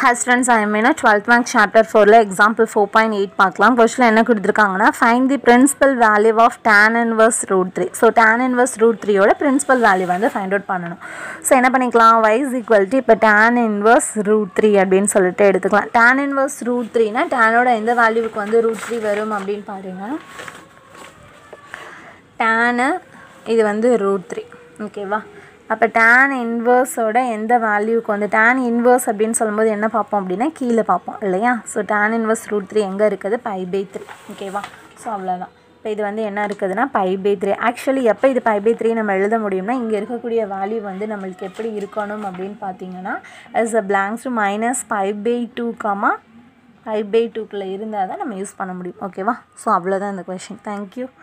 hi students ஐமேனா twelfth maths chapter ஃபோரில் example four point eight பார்க்கலாம் கொஸ்டின் என்ன கொடுத்துருக்காங்கன்னா find the principal value of tan inverse root three so tan inverse root த்ரீயோட principal value வந்து find out பண்ணணும் so என்ன பண்ணிக்கலாம் வைஸ் ஈக்குவல்ட்டி இப்போ டேன் இன்வர்ஸ் ரூட் த்ரீ அப்படின்னு சொல்லிட்டு எடுத்துக்கலாம் டேன் இன்வர்ஸ் ரூட் த்ரீனா டேனோட எந்த வேல்யூவுக்கு வந்து ரூட் த்ரீ வரும் அப்படின்னு பாருங்க டேனு இது வந்து ரூட் த்ரீ ஓகேவா அப்போ டேன் இன்வர்ஸோட எந்த வேல்யூக்கு வந்து டேன் இன்வர்ஸ் அப்படின்னு சொல்லும்போது என்ன பார்ப்போம் அப்படின்னா கீழே பார்ப்போம் இல்லையா so tan inverse root three எங்கே இருக்குது பை பை த்ரீ ஓகேவா ஸோ அவ்வளோதான் இப்போ இது வந்து என்ன இருக்குதுன்னா பை பை த்ரீ ஆக்சுவலி எப்போ இது பை பை த்ரீ நம்ம எழுத முடியும்னா இங்கே இருக்கக்கூடிய வேல்யூ வந்து நம்மளுக்கு எப்படி இருக்கணும் அப்படின்னு பார்த்தீங்கன்னா as a blanks to minus pi pi two comma pi pi டூக்குள்ளே இருந்தால் தான் நம்ம யூஸ் பண்ண முடியும் ஓகேவா ஸோ அவ்வளோதான் இந்த கொஷின் தேங்க்யூ